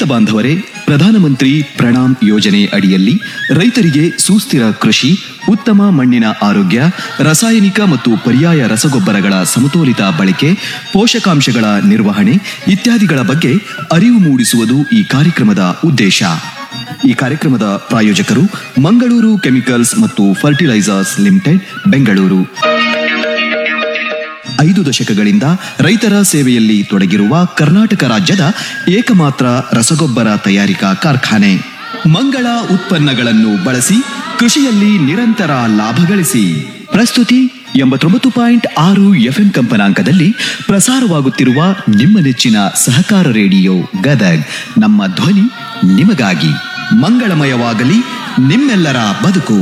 ಬಾಂಧವರೇ ಪ್ರಧಾನಮಂತ್ರಿ ಪ್ರಣಾಮ್ ಯೋಜನೆ ಅಡಿಯಲ್ಲಿ ರೈತರಿಗೆ ಸುಸ್ಥಿರ ಕೃಷಿ ಉತ್ತಮ ಮಣ್ಣಿನ ಆರೋಗ್ಯ ರಾಸಾಯನಿಕ ಮತ್ತು ಪರ್ಯಾಯ ರಸಗೊಬ್ಬರಗಳ ಸಮತೋಲಿತ ಬಳಕೆ ಪೋಷಕಾಂಶಗಳ ನಿರ್ವಹಣೆ ಇತ್ಯಾದಿಗಳ ಬಗ್ಗೆ ಅರಿವು ಮೂಡಿಸುವುದು ಈ ಕಾರ್ಯಕ್ರಮದ ಉದ್ದೇಶ ಈ ಕಾರ್ಯಕ್ರಮದ ಪ್ರಾಯೋಜಕರು ಮಂಗಳೂರು ಕೆಮಿಕಲ್ಸ್ ಮತ್ತು ಫರ್ಟಿಲೈಸರ್ಸ್ ಲಿಮಿಟೆಡ್ ಬೆಂಗಳೂರು ಐದು ದಶಕಗಳಿಂದ ರೈತರ ಸೇವೆಯಲ್ಲಿ ತೊಡಗಿರುವ ಕರ್ನಾಟಕ ರಾಜ್ಯದ ಏಕಮಾತ್ರ ರಸಗೊಬ್ಬರ ತಯಾರಿಕಾ ಕಾರ್ಖಾನೆ ಮಂಗಳ ಉತ್ಪನ್ನಗಳನ್ನು ಬಳಸಿ ಕೃಷಿಯಲ್ಲಿ ನಿರಂತರ ಲಾಭ ಗಳಿಸಿ ಪ್ರಸ್ತುತಿ ಎಂಬತ್ತೊಂಬತ್ತು ಪಾಯಿಂಟ್ ಆರು ಎಫ್ಎಂ ಕಂಪನಾಂಕದಲ್ಲಿ ಪ್ರಸಾರವಾಗುತ್ತಿರುವ ನಿಮ್ಮ ನೆಚ್ಚಿನ ಸಹಕಾರ ರೇಡಿಯೋ ಗದಗ್ ನಮ್ಮ ಧ್ವನಿ ನಿಮಗಾಗಿ ಮಂಗಳಮಯವಾಗಲಿ ನಿಮ್ಮೆಲ್ಲರ ಬದುಕು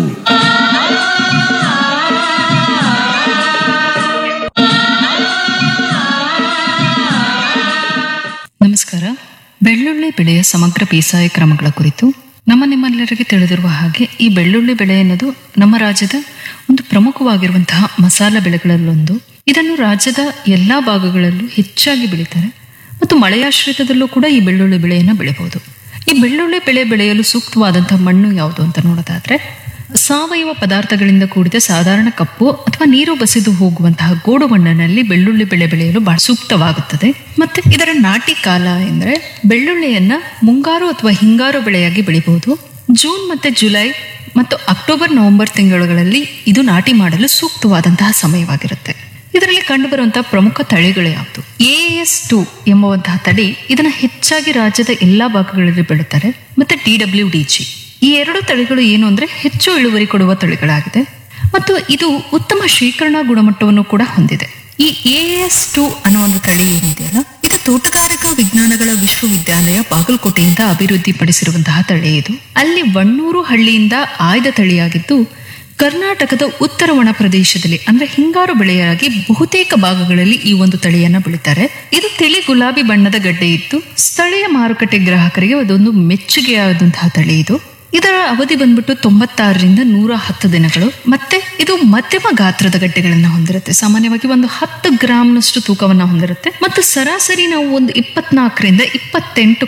ನಮಸ್ಕಾರ ಬೆಳ್ಳುಳ್ಳಿ ಬೆಳೆಯ ಸಮಗ್ರ ಬೇಸಾಯ ಕ್ರಮಗಳ ಕುರಿತು ನಮ್ಮ ನಿಮ್ಮೆಲ್ಲರಿಗೆ ತಿಳಿದಿರುವ ಹಾಗೆ ಈ ಬೆಳ್ಳುಳ್ಳಿ ಬೆಳೆ ಎನ್ನುವುದು ನಮ್ಮ ರಾಜ್ಯದ ಒಂದು ಪ್ರಮುಖವಾಗಿರುವಂತಹ ಮಸಾಲ ಬೆಳೆಗಳಲ್ಲೊಂದು ಇದನ್ನು ರಾಜ್ಯದ ಎಲ್ಲಾ ಭಾಗಗಳಲ್ಲೂ ಹೆಚ್ಚಾಗಿ ಬೆಳೀತಾರೆ ಮತ್ತು ಮಳೆಯಾಶ್ರಿತದಲ್ಲೂ ಕೂಡ ಈ ಬೆಳ್ಳುಳ್ಳಿ ಬೆಳೆಯನ್ನು ಬೆಳೆಯಬಹುದು ಈ ಬೆಳ್ಳುಳ್ಳಿ ಬೆಳೆ ಬೆಳೆಯಲು ಸೂಕ್ತವಾದಂತಹ ಮಣ್ಣು ಯಾವುದು ಅಂತ ನೋಡೋದಾದ್ರೆ ಸಾವಯವ ಪದಾರ್ಥಗಳಿಂದ ಕೂಡಿದ ಸಾಧಾರಣ ಕಪ್ಪು ಅಥವಾ ನೀರು ಬಸಿದು ಹೋಗುವಂತಹ ಗೋಡು ಮಣ್ಣಿನಲ್ಲಿ ಬೆಳ್ಳುಳ್ಳಿ ಬೆಳೆ ಬೆಳೆಯಲು ಬಹಳ ಸೂಕ್ತವಾಗುತ್ತದೆ ಮತ್ತೆ ಇದರ ನಾಟಿ ಕಾಲ ಎಂದರೆ ಬೆಳ್ಳುಳ್ಳಿಯನ್ನ ಮುಂಗಾರು ಅಥವಾ ಹಿಂಗಾರು ಬೆಳೆಯಾಗಿ ಬೆಳಿಬಹುದು ಜೂನ್ ಮತ್ತೆ ಜುಲೈ ಮತ್ತು ಅಕ್ಟೋಬರ್ ನವೆಂಬರ್ ತಿಂಗಳುಗಳಲ್ಲಿ ಇದು ನಾಟಿ ಮಾಡಲು ಸೂಕ್ತವಾದಂತಹ ಸಮಯವಾಗಿರುತ್ತೆ ಇದರಲ್ಲಿ ಕಂಡುಬರುವಂತಹ ಪ್ರಮುಖ ತಳಿಗಳು ಯಾವುದು ಎ ಎಸ್ ಟು ಎಂಬುವಂತಹ ತಳಿ ಇದನ್ನ ಹೆಚ್ಚಾಗಿ ರಾಜ್ಯದ ಎಲ್ಲಾ ಭಾಗಗಳಲ್ಲಿ ಬೆಳುತ್ತಾರೆ ಮತ್ತೆ ಟಿ ಡಬ್ಲ್ಯೂ ಡಿ ಜಿ ಈ ಎರಡು ತಳಿಗಳು ಏನು ಅಂದ್ರೆ ಹೆಚ್ಚು ಇಳುವರಿ ಕೊಡುವ ತಳಿಗಳಾಗಿದೆ ಮತ್ತು ಇದು ಉತ್ತಮ ಶೇಖರಣಾ ಗುಣಮಟ್ಟವನ್ನು ಕೂಡ ಹೊಂದಿದೆ ಈ ಎ ಎಸ್ ಟು ಅನ್ನೋ ಒಂದು ತಳಿ ಏನಿದೆಯಲ್ಲ ಇದು ತೋಟಗಾರಿಕಾ ವಿಜ್ಞಾನಗಳ ವಿಶ್ವವಿದ್ಯಾಲಯ ಬಾಗಲಕೋಟೆಯಿಂದ ಅಭಿವೃದ್ಧಿಪಡಿಸಿರುವಂತಹ ತಳಿ ಇದು ಅಲ್ಲಿ ವಣ್ಣೂರು ಹಳ್ಳಿಯಿಂದ ಆಯ್ದ ತಳಿಯಾಗಿದ್ದು ಕರ್ನಾಟಕದ ಉತ್ತರ ಒಣ ಪ್ರದೇಶದಲ್ಲಿ ಅಂದ್ರೆ ಹಿಂಗಾರು ಬೆಳೆಯಾಗಿ ಬಹುತೇಕ ಭಾಗಗಳಲ್ಲಿ ಈ ಒಂದು ತಳಿಯನ್ನ ಬೆಳೀತಾರೆ ಇದು ತಿಳಿ ಗುಲಾಬಿ ಬಣ್ಣದ ಗಡ್ಡೆ ಇದ್ದು ಸ್ಥಳೀಯ ಮಾರುಕಟ್ಟೆ ಗ್ರಾಹಕರಿಗೆ ಅದೊಂದು ಮೆಚ್ಚುಗೆಯಾದಂತಹ ತಳಿ ಇದು ಇದರ ಅವಧಿ ಬಂದ್ಬಿಟ್ಟು ತೊಂಬತ್ತಾರರಿಂದ ನೂರ ಹತ್ತು ದಿನಗಳು ಮತ್ತೆ ಇದು ಮಧ್ಯಮ ಗಾತ್ರದ ಗಡ್ಡೆಗಳನ್ನ ಹೊಂದಿರುತ್ತೆ ಸಾಮಾನ್ಯವಾಗಿ ಒಂದು ಹತ್ತು ಗ್ರಾಮ್ನಷ್ಟು ತೂಕವನ್ನ ಹೊಂದಿರುತ್ತೆ ಮತ್ತು ಸರಾಸರಿ ನಾವು ಒಂದು ಇಪ್ಪತ್ನಾಲ್ಕರಿಂದ ಇಪ್ಪತ್ತೆಂಟು